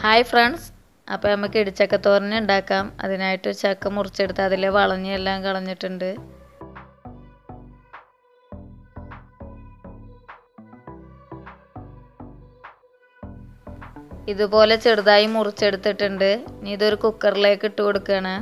hi friends അപ്പോൾ നമുക്ക് ഇടിച്ചക്കത്തോരൻ ഉണ്ടാക്കാം അതിനായിട്ട് ചക്ക മുറിച്ചെടുത്ത് അതിലെ വളഞ്ഞെല്ലാം കളഞ്ഞിട്ടുണ്ട് ഇതുപോലെ ചെറുതായി മുറിച്ചെടുത്തിട്ടുണ്ട് ഇനി ഇതൊരു കുക്കറിലേക്ക് ഇട്ട് കൊടുക്കുകയാണ്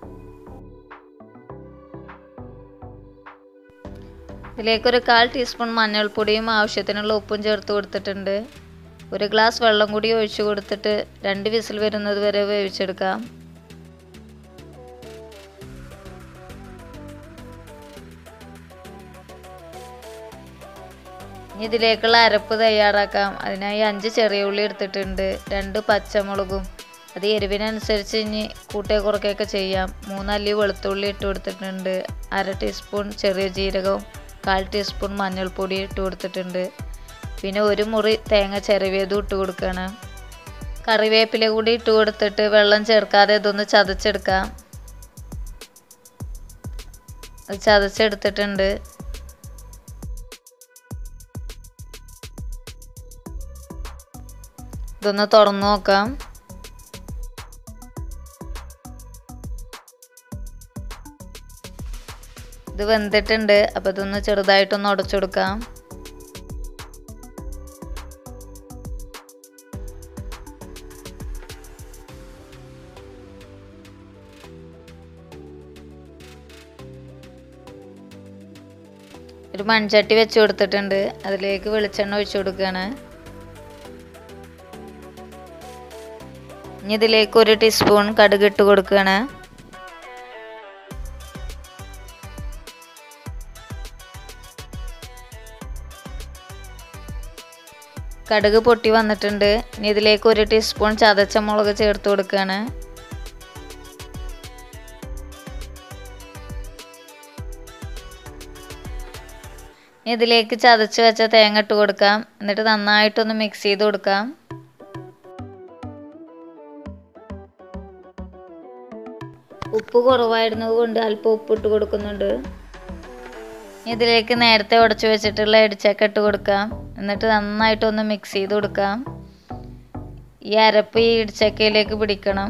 ഇതിലേക്ക് ഒരു കാൽ ടീസ്പൂൺ മഞ്ഞൾപ്പൊടിയും ആവശ്യത്തിനുള്ള ഉപ്പും ചേർത്ത് കൊടുത്തിട്ടുണ്ട് ഒരു ഗ്ലാസ് വെള്ളം കൂടി ഒഴിച്ചു കൊടുത്തിട്ട് രണ്ട് വിസിൽ വരുന്നത് വരെ വേവിച്ചെടുക്കാം ഇനി ഇതിലേക്കുള്ള അരപ്പ് തയ്യാറാക്കാം അതിനായി അഞ്ച് ചെറിയ ഉള്ളി എടുത്തിട്ടുണ്ട് രണ്ട് പച്ചമുളകും അത് എരിവിനനുസരിച്ച് ഇനി കൂട്ടേ കുറയ്ക്കുകയൊക്കെ ചെയ്യാം മൂന്നല്ലി വെളുത്തുള്ളി ഇട്ട് കൊടുത്തിട്ടുണ്ട് അര ടീസ്പൂൺ ചെറിയ ജീരകവും കാൽ ടീസ്പൂൺ മഞ്ഞൾപ്പൊടി ഇട്ട് കൊടുത്തിട്ടുണ്ട് പിന്നെ ഒരു മുറി തേങ്ങ ചിരവിയതും ഇട്ട് കൊടുക്കുകയാണ് കറിവേപ്പില കൂടി ഇട്ട് കൊടുത്തിട്ട് വെള്ളം ചേർക്കാതെ ഇതൊന്ന് ചതച്ചെടുക്കാം അത് ചതച്ചെടുത്തിട്ടുണ്ട് ഇതൊന്ന് തുറന്നു നോക്കാം ഇത് വെന്തിട്ടുണ്ട് അപ്പോൾ ഇതൊന്ന് ചെറുതായിട്ടൊന്ന് ഉടച്ചു കൊടുക്കാം ഒരു മൺചട്ടി വെച്ച് കൊടുത്തിട്ടുണ്ട് അതിലേക്ക് വെളിച്ചെണ്ണ ഒഴിച്ചു കൊടുക്കുകയാണ് ഇനി ഇതിലേക്ക് ഒരു ടീസ്പൂൺ കടുക് ഇട്ട് കൊടുക്കുകയാണ് കടുക് പൊട്ടി വന്നിട്ടുണ്ട് ഇനി ഇതിലേക്ക് ഒരു ടീസ്പൂൺ ചതച്ച മുളക് ചേർത്ത് കൊടുക്കുകയാണ് ഇനി ഇതിലേക്ക് ചതച്ച് വെച്ച തേങ്ങ ഇട്ട് കൊടുക്കാം എന്നിട്ട് നന്നായിട്ടൊന്ന് മിക്സ് ചെയ്ത് കൊടുക്കാം ഉപ്പ് കുറവായിരുന്നത് കൊണ്ട് അല്പം ഉപ്പ് ഇട്ട് കൊടുക്കുന്നുണ്ട് ഇതിലേക്ക് നേരത്തെ ഉടച്ചു വെച്ചിട്ടുള്ള ഇടിച്ചക്ക ഇട്ട് കൊടുക്കാം എന്നിട്ട് നന്നായിട്ടൊന്ന് മിക്സ് ചെയ്ത് കൊടുക്കാം ഈ അരപ്പ് ഈ ഇടിച്ചക്കയിലേക്ക് പിടിക്കണം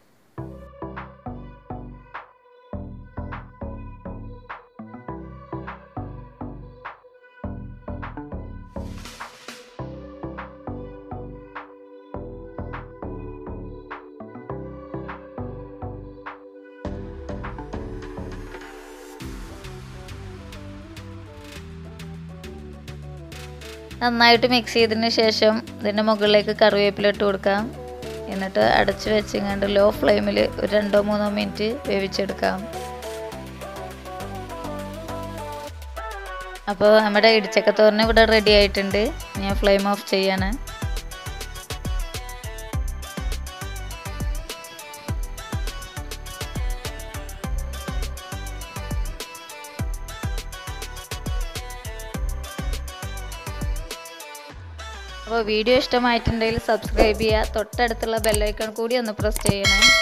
നന്നായിട്ട് മിക്സ് ചെയ്തതിന് ശേഷം ഇതിൻ്റെ മുകളിലേക്ക് കറിവേപ്പില ഇട്ട് കൊടുക്കാം എന്നിട്ട് അടച്ച് വെച്ചിങ്ങാണ്ട് ലോ ഫ്ലെയിമിൽ ഒരു രണ്ടോ മൂന്നോ മിനിറ്റ് വേവിച്ചെടുക്കാം അപ്പോൾ നമ്മുടെ ഇടിച്ചക്കത്തോരന് ഇവിടെ റെഡി ആയിട്ടുണ്ട് ഞാൻ ഫ്ലെയിം ഓഫ് ചെയ്യാണ് അപ്പോൾ വീഡിയോ ഇഷ്ടമായിട്ടുണ്ടെങ്കിൽ സബ്സ്ക്രൈബ് ചെയ്യുക തൊട്ടടുത്തുള്ള ബെല്ലൈക്കൺ കൂടി ഒന്ന് പ്രസ് ചെയ്യണേ